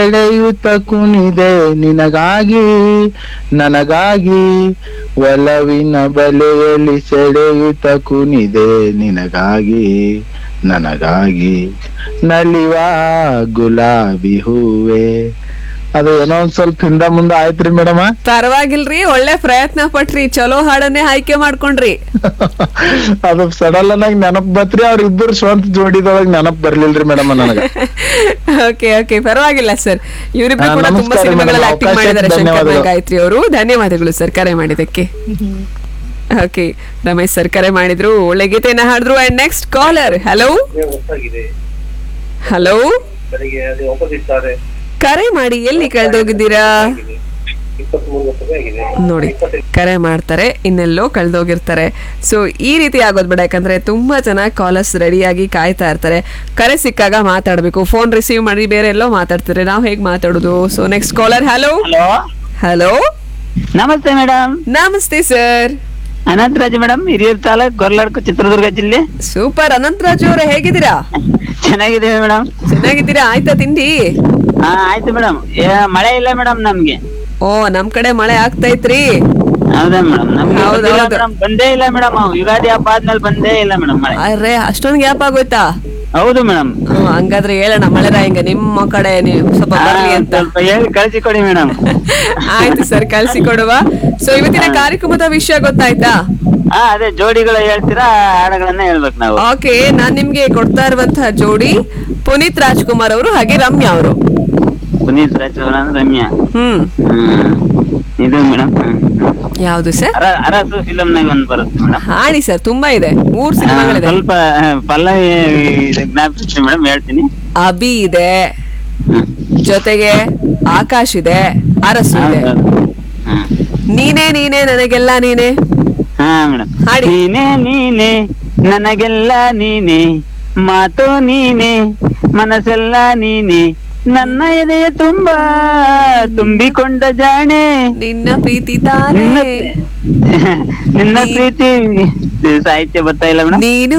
ಎಳೆಯುತ್ತ ಕುಣಿದೆ ನಿನಗಾಗಿ ನನಗಾಗಿ ಒಲವಿನ ಬಲೆಯಲ್ಲಿ ಸೆಳೆಯುತ್ತ ಕುಣಿದೆ ನಿನಗಾಗಿ ನನಗಾಗಿ ನಲಿವ ಗುಲಾಬಿ ಹೂವೆ ಅದು ಏನೋ ಒಂದ್ ಸ್ವಲ್ಪ ಹಿಂದ ಮುಂದ ಆಯ್ತ್ರಿ ಮೇಡಮ್ ಪರವಾಗಿಲ್ರಿ ಒಳ್ಳೆ ಪ್ರಯತ್ನ ಪಟ್ರಿ ಚಲೋ ಹಾಡನ್ನೇ ಆಯ್ಕೆ ಮಾಡ್ಕೊಂಡ್ರಿ ಅದು ಸಡನ್ ಆಗಿ ನೆನಪ್ ಬತ್ರಿ ಅವ್ರ ಇಬ್ಬರು ಸ್ವಂತ ಜೋಡಿದೊಳಗ್ ನೆನಪ್ ಬರ್ಲಿಲ್ರಿ ಮೇಡಮ್ ನನಗ ಓಕೆ ಓಕೆ ಪರವಾಗಿಲ್ಲ ಸರ್ ಇವರಿಬ್ರು ಹಾ, ಕೂಡ ತುಂಬಾ ನಮಸ್ಕಾರ ಸಿನಿಮಾಗಳಲ್ಲಿ ಮೇಡಮ್. ಆಕ್ಟಿಂಗ್ ಮಾಡಿದ್ದಾರೆ ಅವಕಾಶಕ್ಕೆ ಶಂಕರ್ ಧನ್ಯವಾದಗಳು. ಗಾಯತ್ರಿ ಅವರು ಧನ್ಯವಾದಗಳು ಸರ್ ಕರೆ ಮಾಡಿದ್ದಕ್ಕೆ ಓಕೆ ರಮೇಶ್ ಸರ್ ಕರೆ ಮಾಡಿದ್ರು ಒಳ್ಳೆ ಗೀತೆಯನ್ನ ಹಾಡಿದ್ರು ಅಂಡ್ ನೆಕ್ಸ್ಟ್ ಕಾಲರ್ ಹಲೋ ಗೊತ್ತಾಗಿದೆ ಹಲೋ ಬೆಳಿಗ್ಗೆ ಅದೇ ಆಪೋಸಿಟ್ ತಾರೆ ಕರೆ ಮಾಡಿ ಎಲ್ಲಿ ಕಳೆದೋಗಿದ್ದೀರಾ ಇಪ್ಪತ್ಮೂರು ವರ್ಷದ ಆಗಿದೆ ನೋಡಿ ಕರೆ ಮಾಡ್ತಾರೆ ಇನ್ನೆಲ್ಲೋ ಕಳೆದೋಗಿರ್ತಾರೆ ಸೊ ಈ ರೀತಿ ಆಗೋದ್ ಬೇಡ ಯಾಕಂದ್ರೆ ತುಂಬಾ ಜನ ಕಾಲರ್ಸ್ ರೆಡಿಯಾಗಿ ಕಾಯ್ತಾ ಇರ್ತಾರೆ ಕರೆ ಸಿಕ್ಕಾಗ ಮಾತಾಡ್ಬೇಕು ಫೋನ್ ರಿಸೀವ್ ಮಾಡಿ ಬೇರೆ ಎಲ್ಲೋ ಮಾತಾಡ್ತಾರೆ ನಾವು ಹೇಗ್ ಮಾತಾಡೋದು so next caller hello hello hello ನಮಸ್ತೆ ಮೇಡಮ್ ನಮಸ್ತೆ ಸರ್ ಅನಂತರಾಜ್ ಮೇಡಮ್ ಹಿರಿಯೂರು ತಾಲೂಕ್ ಗೊರ್ಲಾಡ್ಕು ಚಿತ್ರದುರ್ಗ ಜಿಲ್ಲೆ ಸೂಪರ್ ಅನಂತರಾಜು ಅವರೇ ಹೇಗಿದ್ದೀರಾ ಚೆನ್ನಾಗಿದ್ದೀವಿ ಮೇಡಮ್ ಚೆನ್ನಾಗಿದ್ದೀರಾ ಆಯ್ತಾ ತಿಂಡಿ ಹಾ ಆಯ್ತು ಮೇಡಮ್ ಮಳೆ ಇಲ್ಲ ಮೇಡಮ್ ನಮ್ಗೆ ಓ ನಮ್ ಕಡೆ ಮಳೆ ಆಗ್ತೈತ್ರಿ ಹೌದಾ ಮೇಡಮ್ ನಮ್ಗೆ ಹೌದು, ಗೊತ್ತಿಲ್ಲ ಹೌದು. ಮೇಡಮ್ ಬಂದೇ ಇಲ್ಲ ಮೇಡಮ್ ಯುಗಾದಿ ಹಬ್ಬ ಆದ್ಮೇಲೆ ಬಂದೇ ಇಲ್ಲ ಮೇಡಮ್ ಮಳೆ ಅರೆ ಅಷ್ಟೊಂದು ಗ್ಯಾಪ್ ಆಗೋಯ್ತಾ ಹೌದು ಮೇಡಮ್ ಹ್ಮ್, ಹಂಗಾದ್ರೆ ಹೇಳೋಣ ಮಳೆರಾಯಂಗ ನಿಮ್ಮ ಕಡೆ ನೀವು ಸ್ವಲ್ಪ ಬರ್ಲಿ ಅಂತ ಸ್ವಲ್ಪ ಹೇಳಿ ಕಳಿಸಿ ಕೊಡಿ ಮೇಡಮ್ ಆಯ್ತು ಸರ್ ಕಳ್ಸಿ ಕೊಡುವ ಸೊ ಇವತ್ತಿನ ಕಾರ್ಯಕ್ರಮದ ವಿಷಯ ಗೊತ್ತಾಯ್ತಾ ಹಾ ಅದೇ ಜೋಡಿಗಳು ಹೇಳ್ತೀರಾ ಹಾಡುಗಳನ್ನ ಹೇಳ್ಬೇಕು ನಾವು ಓಕೆ ನಾನ್ ನಿಮ್ಗೆ ಕೊಡ್ತಾ ಇರುವಂತಹ ಜೋಡಿ ಪುನೀತ್ ರಾಜ್ಕುಮಾರ್ ಅವರು ಹಾಗೆ ರಮ್ಯಾ ಅವರು ಪುನೀತ್ ರಾಜ್ಕುಮಾರ್ ರಮ್ಯಾ ಹ್ಮ್ ಹ್ಮ್ ಇದು ಮೇಡಮ್ ಯಾವ್ದು ಸರ್ ಅರಸು ಫಿಲಂ ನಾಗ ಒಂದ್ ಬರುತ್ತೆ ಮೇಡಮ್ ಹಾಡಿ ಸರ್ ತುಂಬಾ ಇದೆ ಮೂರ್ ಸಿನಿಮಾಗಳಿದೆ ಸ್ವಲ್ಪ ಆ, ಪಲ್ಲವಿ ಇದು ಜ್ಞಾಪಿಸಿ ಮೇಡಮ್ ಹೇಳ್ತೀನಿ ಅಭಿ ಇದೆ ಹ್ಮ್. ಜೊತೆಗೆ ಆಕಾಶ್ ಇದೆ ಅರಸು ಇದೆ ಹೌದೌದು. ಹ್ಮ್. ನೀನೇ ನೀನೇ ನನಗೆಲ್ಲ ನೀನೇ ಹಾ ಮೇಡಮ್ ಹಾಡಿ. ನೀನೇ ನೀನೆ ನನಗೆಲ್ಲ ನೀನೆ ಮಾತು ನೀನೆ ಮನಸ್ಸೆಲ್ಲ ನೀನೆ ನನ್ನ ಎದೆಯ ತುಂಬಾ ತುಂಬಿಕೊಂಡ ಜಾಣೆ ನಿನ್ನ ಪ್ರೀತಿ ತಾನೇ ನಿನ್ನ ನಿನ್ನ ಪ್ರೀತಿ ಸಾಹಿತ್ಯ ಬರ್ತಾ ಇಲ್ಲ ಮೇಡಮ್ ನೀನು